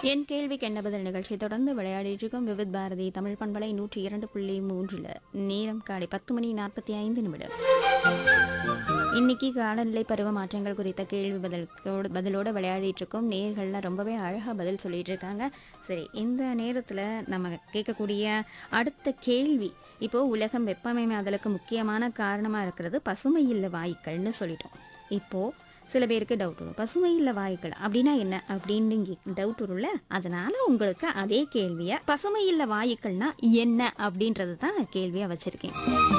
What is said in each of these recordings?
என் கேள்விக்கு என்ன பதில் நிகழ்ச்சி தொடர்ந்து விளையாடிட்டு இருக்கும் விவித் பாரதி தமிழ் பண்பலை நூற்றி இரண்டு புள்ளி மூன்றில் நேரம் காலை பத்து மணி நாற்பத்தி ஐந்து நிமிடம் இன்னைக்கு காலநிலை பருவ மாற்றங்கள் குறித்த கேள்வி பதிலுக்கு பதிலோட விளையாடிட்டு இருக்கோம் நேர்கள்லாம் ரொம்பவே அழகாக பதில் சொல்லிட்டு இருக்காங்க சரி இந்த நேரத்தில் நம்ம கேட்கக்கூடிய அடுத்த கேள்வி இப்போ உலகம் வெப்பமயமாதலுக்கு முக்கியமான காரணமாக இருக்கிறது பசுமை இல்ல வாயுக்கள்னு சொல்லிட்டோம் இப்போ சில பேருக்கு டவுட் வரும் பசுமை இல்ல வாயுக்கள் அப்படின்னா என்ன அப்படின்னு டவுட் வரும்ல அதனால உங்களுக்கு அதே கேள்வியை பசுமை இல்ல வாயுக்கள்னா என்ன அப்படின்றது தான் கேள்வியாக வச்சிருக்கேன்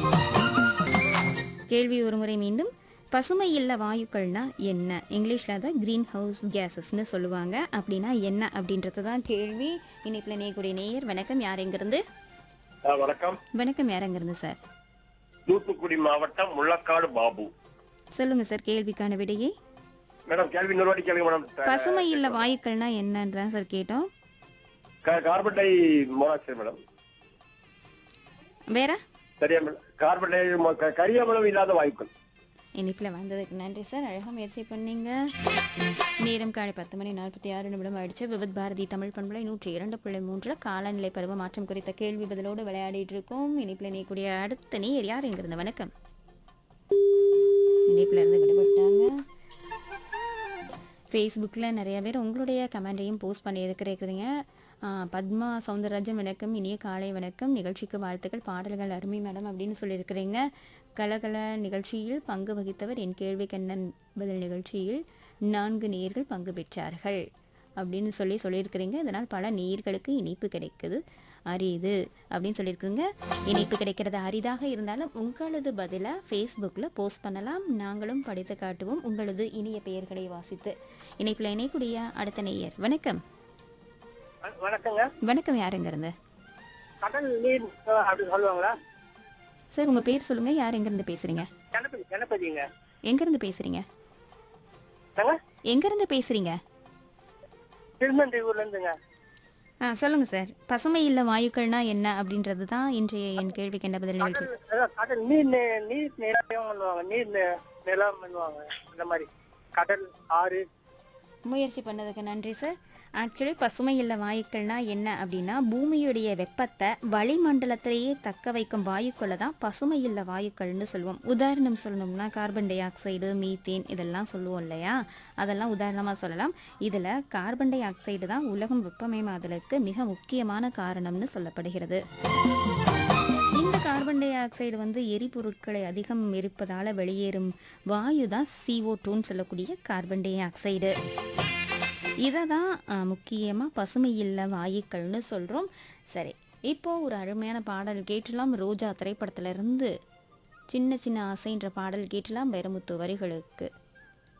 கேள்வி ஒருமுறை மீண்டும் பசுமை இல்ல வாயுக்கள்னா என்ன இங்கிலீஷில் அதை க்ரீன் ஹவுஸ் கேஸஸ்னு சொல்லுவாங்க அப்படின்னா என்ன அப்படின்றது தான் கேள்வி இனிப்பில் நேயக்கூடிய நேயர் வணக்கம் யார் எங்கிருந்து ஆ, வணக்கம் வணக்கம் யார் எங்கிருந்து சார் தூத்துக்குடி மாவட்டம் முள்ளக்காடு பாபு சொல்லுங்க சார் கேள்விக்கான விடையே மேடம் கேள்வி இன்னொரு வாட்டி கேளுங்க மேடம் பசுமை இல்ல வாயுக்கள்னா என்னன்னு தான் சார் கேட்டோம் கா- கார்பன் டை மோனாக்சைடு மேடம் வேற சரியா மேடம் கார்பன் டை மோ- க- கரியமிலம் இல்லாத வாயுக்கள் இனிப்பில் வந்ததுக்கு நன்றி சார் அழகாக முயற்சி பண்ணீங்க நேரம் காலை பத்து மணி நாற்பத்தி ஆறு நிமிடம் ஆயிடுச்சு விவித் பாரதி தமிழ் பண்பலை நூற்றி இரண்டு புள்ளி மூன்றில் காலநிலை பருவ மாற்றம் குறித்த கேள்வி பதிலோடு விளையாடிட்டு இருக்கோம் இனிப்பில் நீக்கூடிய அடுத்த நீர் யார் எங்கிருந்து வணக்கம் இனிப்பில் இருந்து விடுபட்டாங்க ஃபேஸ்புக்கில் நிறைய பேர் உங்களுடைய கமெண்டையும் போஸ்ட் பண்ணியிருக்கிறீங்க ஆ, பத்மா சவுந்தரராஜன் வணக்கம் இனிய காலை வணக்கம் நிகழ்ச்சிக்கு வாழ்த்துக்கள் பாடல்கள் அருமை மேடம் அப்படின்னு சொல்லியிருக்கிறீங்க கலகல நிகழ்ச்சியில் பங்கு வகித்தவர் என் கேள்வி கண்ணன் பதில் நிகழ்ச்சியில் நான்கு நேர்கள் பங்கு பெற்றார்கள் அப்படின்னு சொல்லி சொல்லியிருக்கிறீங்க இதனால் பல நேர்களுக்கு இனிப்பு கிடைக்குது அரிது அப்படின்னு சொல்லியிருக்குங்க இனிப்பு கிடைக்கிறது அரிதாக இருந்தாலும் உங்களது பதிலாக ஃபேஸ்புக்கில் போஸ்ட் பண்ணலாம் நாங்களும் படித்து காட்டுவோம் உங்களது இனிய பெயர்களை வாசித்து இணைப்பில் இணைக்கூடிய அடுத்த நேயர் வணக்கம் வணக்கங்க வணக்கம் யாருங்க இருந்து கடல் நீர் அப்படி சொல்லுவாங்களா சார் உங்கள் பேர் சொல்லுங்கள் யார் எங்கேருந்து பேசுகிறீங்க கணபதி கணபதிங்க எங்கேருந்து பேசுகிறீங்க எங்கேருந்து பேசுகிறீங்க திருநன்றி ஊர்ல இருந்துங்க ஆ சொல்லுங்கள் சார் பசுமை இல்ல வாயுக்கள்னா என்ன அப்படின்றது தான் இன்றைய என் கேள்விக்கு என்ன பதில் நிகழ்ச்சி கடல் நீர் நி- நீர் நிலம் பண்ணுவாங்க நீர் நி- நிலம் பண்ணுவாங்க அந்த மாதிரி கடல் ஆறு முயற்சி பண்ணதுக்கு நன்றி சார் ஆக்சுவலி பசுமை இல்ல வாயுக்கள்னா என்ன அப்படின்னா பூமியுடைய வெப்பத்தை வளிமண்டலத்திலேயே தக்க வைக்கும் வாயுக்களை தான் பசுமை இல்ல வாயுக்கள்னு சொல்லுவோம் உதாரணம் சொல்லணும்னா கார்பன் டை ஆக்சைடு மீத்தேன் இதெல்லாம் சொல்லுவோம் இல்லையா அதெல்லாம் உதாரணமாக சொல்லலாம் இதில் கார்பன் டை ஆக்சைடு தான் உலகம் வெப்பமயமாதலுக்கு மிக முக்கியமான காரணம்னு சொல்லப்படுகிறது இந்த கார்பன் டை ஆக்சைடு வந்து எரிபொருட்களை அதிகம் எரிப்பதால் வெளியேறும் வாயு தான் CO2 டூன்னு சொல்லக்கூடிய கார்பன் டை ஆக்சைடு இதை தான் முக்கியமாக பசுமை இல்ல வாயுக்கள்னு சொல்கிறோம் சரி இப்போ ஒரு அருமையான பாடல் கேட்டலாம் ரோஜா திரைப்படத்துல இருந்து சின்ன சின்ன ஆசைன்ற பாடல் கேட்டலாம் வைரமுத்து வரிகளுக்கு